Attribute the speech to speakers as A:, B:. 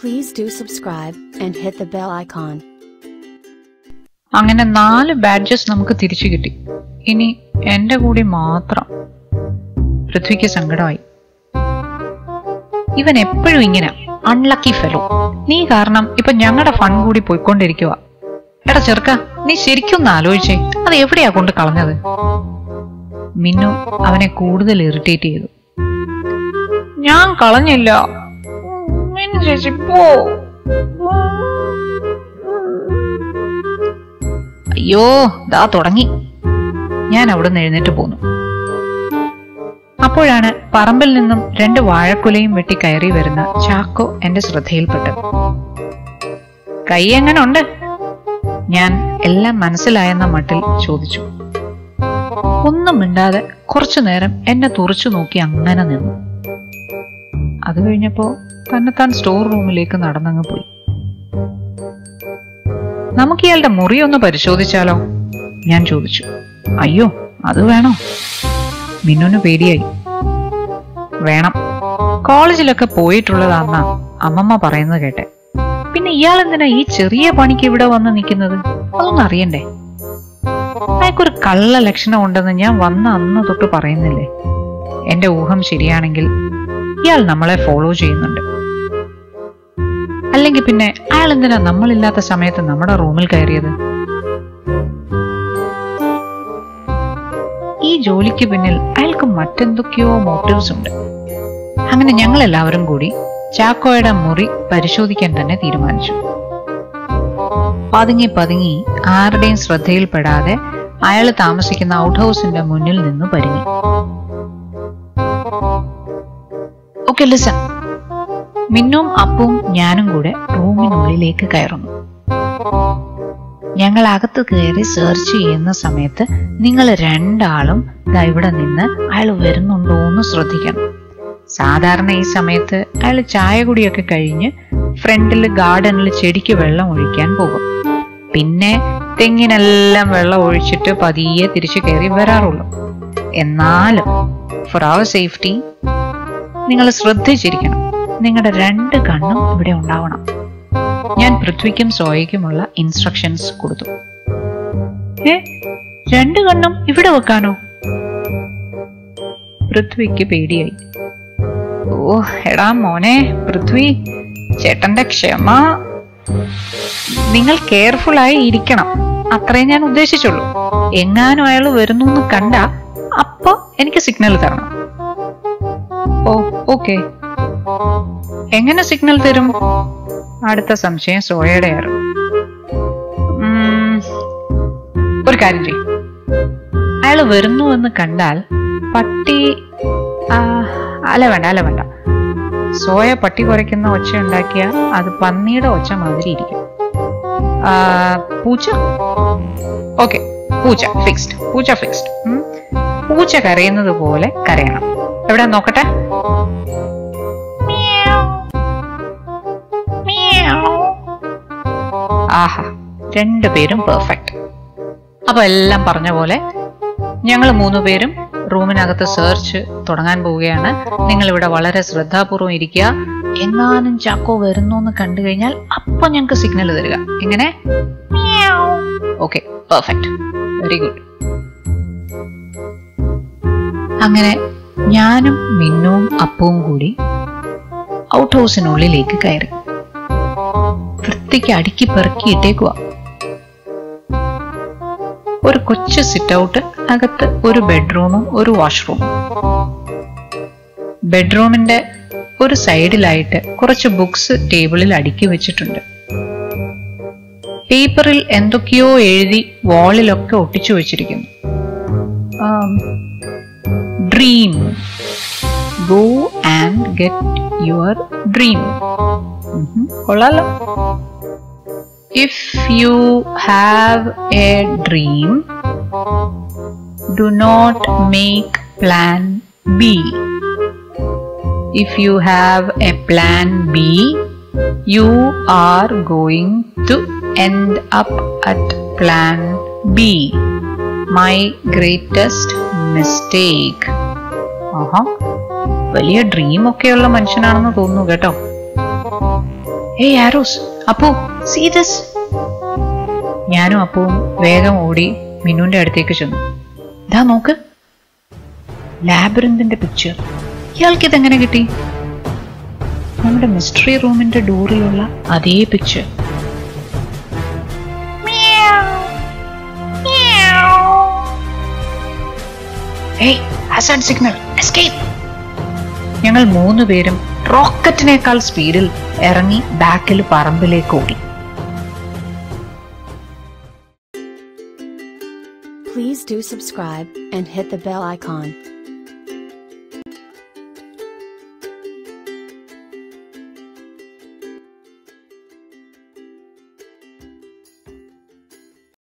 A: Please do subscribe and hit the bell icon.
B: അങ്ങനെ നാല് badges നമുക്ക് തിരിച്ചു കിട്ടി ഇനി എന്റെ കൂടി മാത്രം പൃഥ്വിക്ക് സങ്കടമായി ഇവൻ എപ്പോഴും ഇങ്ങനെ അൺലക്കി ഫെലോ നീ കാരണം ഇപ്പൊ ഞങ്ങളുടെ ഫൺ കൂടി പോയിക്കൊണ്ടിരിക്കുക എടാ ചെറുക്ക നീ ശരിക്കും ഒന്ന് ആലോചിച്ചേ അത് എവിടെയാ കൊണ്ട് കളഞ്ഞത് മിന്നു അവനെ കൂടുതൽ ഇറിറ്റേറ്റ് ചെയ്തു ഞാൻ കളഞ്ഞില്ല മിന്നു ചേച്ചി പോ അയ്യോ ദാ തുടങ്ങി ഞാൻ അവിടുന്ന് എഴുന്നേറ്റ് പോന്നു അപ്പോഴാണ് പറമ്പിൽ നിന്നും രണ്ട് വാഴക്കുലയും വെട്ടി കയറി വരുന്ന ചാക്കോ എന്റെ ശ്രദ്ധയിൽപ്പെട്ടത് കൈ എങ്ങനെ ഉണ്ട് ഞാൻ എല്ലാം മനസ്സിലായെന്ന മട്ടിൽ ചോദിച്ചു ഒന്നും മിണ്ടാതെ കുറച്ചു നേരം എന്നെ തുറച്ചു നോക്കി അങ്ങനെ നിന്നു അത് കഴിഞ്ഞപ്പോ തന്നെത്താൻ സ്റ്റോർ റൂമിലേക്ക് നടന്നങ്ങ് പോയി നമുക്ക് ഇയാളുടെ മുറി ഒന്ന് പരിശോധിച്ചാലോ ഞാൻ ചോദിച്ചു അയ്യോ അത് വേണോ മിന്നുന് പേടിയായി വേണം കോളേജിലൊക്കെ പോയിട്ടുള്ളതാന്നാ അമ്മമ്മ പറയുന്നത് കേട്ടെ പിന്നെ ഇയാൾ എന്തിനാ ഈ ചെറിയ പണിക്ക് ഇവിടെ വന്ന് നിൽക്കുന്നത് അതൊന്നും അറിയണ്ടേ അയാൾക്കൊരു കള്ള ലക്ഷണം ഉണ്ടെന്ന് ഞാൻ വന്ന അന്ന് തൊട്ട് പറയുന്നില്ലേ എന്റെ ഊഹം ശരിയാണെങ്കിൽ ഇയാൾ നമ്മളെ ഫോളോ ചെയ്യുന്നുണ്ട് അല്ലെങ്കിൽ പിന്നെ അയാൾ എന്തിനാ നമ്മളില്ലാത്ത സമയത്ത് നമ്മുടെ റൂമിൽ കയറിയത് ഈ ജോലിക്ക് പിന്നിൽ അയാൾക്ക് മറ്റെന്തൊക്കെയോ മോട്ടീവ്സ് ഉണ്ട് അങ്ങനെ ഞങ്ങൾ എല്ലാവരും കൂടി ചാക്കോയുടെ മുറി പരിശോധിക്കാൻ തന്നെ തീരുമാനിച്ചു പതുങ്ങി പതുങ്ങി ആരുടെയും ശ്രദ്ധയിൽപ്പെടാതെ അയാൾ താമസിക്കുന്ന ഔട്ട് ഹൗസിന്റെ മുന്നിൽ നിന്ന് പരിങ്ങി ഓക്കെ ലിസൺ മിന്നും അപ്പും ഞാനും കൂടെ റൂമിനുള്ളിലേക്ക് കയറുന്നു ഞങ്ങൾ അകത്ത് കയറി സെർച്ച് ചെയ്യുന്ന സമയത്ത് നിങ്ങൾ രണ്ടാളും ദാ ഇവിടെ നിന്ന് അയാൾ വരുന്നുണ്ടോ എന്ന് ശ്രദ്ധിക്കണം സാധാരണ ഈ സമയത്ത് അയാൾ ചായ കുടിയൊക്കെ കഴിഞ്ഞ് ഫ്രണ്ടിൽ ഗാർഡനിൽ ചെടിക്ക് വെള്ളം ഒഴിക്കാൻ പോകും പിന്നെ തെങ്ങിനെല്ലാം വെള്ളം ഒഴിച്ചിട്ട് പതിയെ തിരിച്ചു കയറി വരാറുള്ളൂ എന്നാലും ഫോർ അവർ സേഫ്റ്റി നിങ്ങൾ ശ്രദ്ധിച്ചിരിക്കണം നിങ്ങളുടെ രണ്ട് കണ്ണും ഇവിടെ ഉണ്ടാവണം ഞാൻ പൃഥ്വിക്കും സോയയ്ക്കുമുള്ള ഇൻസ്ട്രക്ഷൻസ് കൊടുത്തു ഏ രണ്ട് കണ്ണും ഇവിടെ വെക്കാനോ പൃഥ്വിക്ക് പേടിയായി ഓ എടാ മോനെ പൃഥ്വി ചേട്ടന്റെ ക്ഷമ നിങ്ങൾ കെയർഫുൾ ആയി ഇരിക്കണം അത്രേ ഞാൻ ഉദ്ദേശിച്ചുള്ളൂ എങ്ങാനും അയാൾ വരുന്നു എന്ന് കണ്ട അപ്പൊ എനിക്ക് സിഗ്നൽ തരണം ഓ ഓക്കെ എങ്ങനെ സിഗ്നൽ തരും അടുത്ത സംശയം സോയയുടെ ആയിരുന്നു ഉം, ഒരു കാര്യം ചെയ്യും അയാൾ വരുന്നു എന്ന് കണ്ടാൽ പട്ടി ആ, അല്ല വേണ്ട അല്ല വേണ്ട സോയ പട്ടി കുറയ്ക്കുന്ന ഒച്ച ഉണ്ടാക്കിയാൽ അത് പന്നിയുടെ ഒച്ച മാതിരി ഇരിക്കും ആ, പൂച്ച ഓക്കെ പൂച്ച ഫിക്സ്ഡ് പൂച്ച ഫിക്സ്ഡ് പൂച്ച കരയുന്നത് പോലെ കരയണം എവിടെ നോക്കട്ടെ ആഹാ രണ്ടുപേരും പെർഫെക്റ്റ് അപ്പൊ എല്ലാം പറഞ്ഞ പോലെ ഞങ്ങൾ മൂന്നുപേരും റൂമിനകത്ത് സെർച്ച് തുടങ്ങാൻ പോവുകയാണ് നിങ്ങൾ ഇവിടെ വളരെ ശ്രദ്ധാപൂർവം ഇരിക്കുക എങ്ങാനും ചാക്കോ വരുന്നു എന്ന് കണ്ടു കഴിഞ്ഞാൽ അപ്പൊ ഞങ്ങൾക്ക് സിഗ്നൽ തരിക എങ്ങനെ ഓക്കെ പെർഫെക്റ്റ് വെരി ഗുഡ് അങ്ങനെ ഞാനും മിന്നുവും അപ്പവും കൂടി ഔട്ട് ഹൗസിനുള്ളിലേക്ക് കയറി വൃത്തിക്ക് അടുക്കി പെറുക്കിയിട്ടേക്കുക ഒരു കൊച്ചു സിറ്റ് ഔട്ട് അകത്ത് ഒരു ബെഡ്റൂമും ഒരു വാഷ്റൂമും ബെഡ്റൂമിന്റെ ഒരു സൈഡിലായിട്ട് കുറച്ച് ബുക്സ് ടേബിളിൽ അടുക്കി വെച്ചിട്ടുണ്ട് പേപ്പറിൽ എന്തൊക്കെയോ എഴുതി വാളിലൊക്കെ ഒട്ടിച്ചു വെച്ചിരിക്കുന്നു dream go and get your dream കൊള്ളാലോ If you have a dream, do not make plan B. If you have a plan B, you are going to end up at plan B. My greatest mistake. ആഹാ വലിയ dream ഒക്കെയുള്ള മനുഷ്യനാണെന്ന് തോന്നുന്നു കേട്ടോ ഏയ് arrows Appu see this ഞാനും അപ്പവും വേഗം ഓടി മിന്നുവിന്റെ അടുത്തേക്ക് ചെന്നു ഇതാ നോക്ക് ലാബറിന്തിന്റെ പിക്ചർ ഇയാൾക്ക് ഇതെങ്ങനെ കിട്ടി നമ്മുടെ മിസ്റ്ററി റൂമിന്റെ ഡോറിലുള്ള അതേ പിക്ചർ സിഗ്നൽ എസ്കേപ്പ് ഞങ്ങൾ മൂന്നുപേരും റോക്കറ്റിനേക്കാൾ സ്പീഡിൽ ഇറങ്ങി ബാക്കിൽ പറമ്പിലേക്ക് ഓടി
A: Please do subscribe and hit the bell icon.